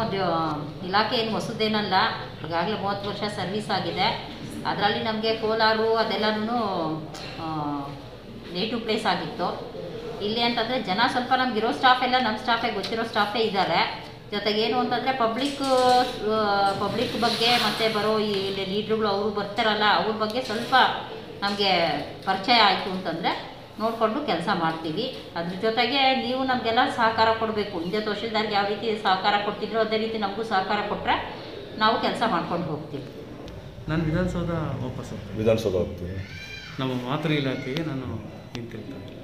ಡ- ಇಲಾಖೆ ಏನು ಹೊಸದೇನಲ್ಲ ಈಗಾಗಲೇ ಮೂವತ್ತು ವರ್ಷ ಸರ್ವಿಸ್ ಆಗಿದೆ ಅದರಲ್ಲಿ ನಮಗೆ ಕೋಲಾರು ಅದೆಲ್ಲನೂ ನೇಟಿವ್ ಪ್ಲೇಸ್ ಆಗಿತ್ತು ಇಲ್ಲಿ ಅಂತಂದರೆ ಜನ ಸ್ವಲ್ಪ ನಮಗಿರೋ ಸ್ಟಾಫ್ ಎಲ್ಲ ನಮ್ಮ ಸ್ಟಾಫೇ ಗೊತ್ತಿರೋ ಸ್ಟಾಫೇ ಇದ್ದಾರೆ ಜೊತೆಗೆ ಏನು ಅಂತಂದರೆ ಪಬ್ಲಿಕ್ ಪಬ್ಲಿಕ್ ಬಗ್ಗೆ ಮತ್ತು ಬರೋ ಈ ಲೀಡ್ರುಗಳು ಅವರು ಬರ್ತಾರಲ್ಲ ಅವ್ರ ಬಗ್ಗೆ ಸ್ವಲ್ಪ ನಮಗೆ ಪರಿಚಯ ಆಯಿತು ಅಂತಂದರೆ ನೋಡಿಕೊಂಡು ಕೆಲಸ ಮಾಡ್ತೀವಿ ಅದ್ರ ಜೊತೆಗೆ ನೀವು ನಮಗೆಲ್ಲ ಸಹಕಾರ ಕೊಡಬೇಕು ಹಿಂದೆ ತಹಶೀಲ್ದಾರ್ಗೆ ಯಾವ ರೀತಿ ಸಹಕಾರ ಕೊಡ್ತಿದ್ರೋ ಅದೇ ರೀತಿ ನಮಗೂ ಸಹಕಾರ ಕೊಟ್ಟರೆ ನಾವು ಕೆಲಸ ಮಾಡ್ಕೊಂಡು ಹೋಗ್ತೀವಿ ನಾನು ವಿಧಾನಸೌಧ ವಾಪಸ್ ಹೋಗ್ತೀನಿ ವಿಧಾನಸೌಧ ಹೋಗ್ತೀವಿ ನಮ್ಮ ಮಾತೃ ಇಲಾಖೆಗೆ ನಾನು ಹಿಂತಿರ್ತೀನಿ